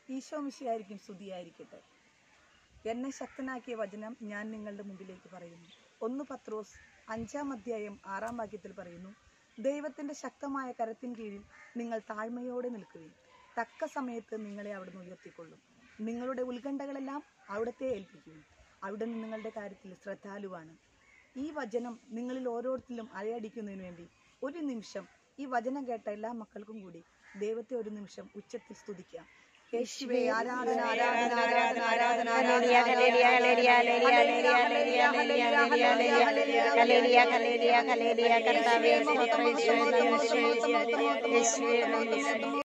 ഈശോ മിശിയായിരിക്കും സ്തുതിയായിരിക്കട്ടെ എന്നെ ശക്തനാക്കിയ വചനം ഞാൻ നിങ്ങളുടെ മുമ്പിലേക്ക് പറയുന്നു ഒന്ന് പത്രോസ് അഞ്ചാം അധ്യായം ആറാം വാക്യത്തിൽ പറയുന്നു ദൈവത്തിന്റെ ശക്തമായ കരത്തിൻ കീഴിൽ നിങ്ങൾ താഴ്മയോടെ നിൽക്കുകയും തക്ക സമയത്ത് നിങ്ങളെ അവിടുന്ന് ഉയർത്തിക്കൊള്ളും നിങ്ങളുടെ ഉത്കണ്ഠകളെല്ലാം അവിടത്തെ ഏൽപ്പിക്കുകയും അവിടുന്ന് നിങ്ങളുടെ കാര്യത്തിൽ ശ്രദ്ധാലുവാണ് ഈ വചനം നിങ്ങളിൽ ഓരോരുത്തരിലും അലയടിക്കുന്നതിന് വേണ്ടി ഒരു നിമിഷം ഈ വചനം കേട്ട എല്ലാ മക്കൾക്കും കൂടി ദൈവത്തെ ഒരു നിമിഷം ഉച്ചത്തിൽ സ്തുതിക്കാം യേശുവേ ആരാധന ആരാധന ആരാധന ആരാധന ഹല്ലേലൂയ, ഹല്ലേലൂയ, ഹല്ലേലൂയ, ഹല്ലേലൂയ, ഹല്ലേലൂയ, ഹല്ലേലൂയ, ഹല്ലേലൂയ, ഹല്ലേലൂയ, ഹല്ലേലൂയ, ഹല്ലേലൂയ, ഹല്ലേലൂയ, കർത്താവേ, സ്തോത്രം, യേശുവേ, നന്ദി, യേശുവേ, യേശുവേ, നന്ദി.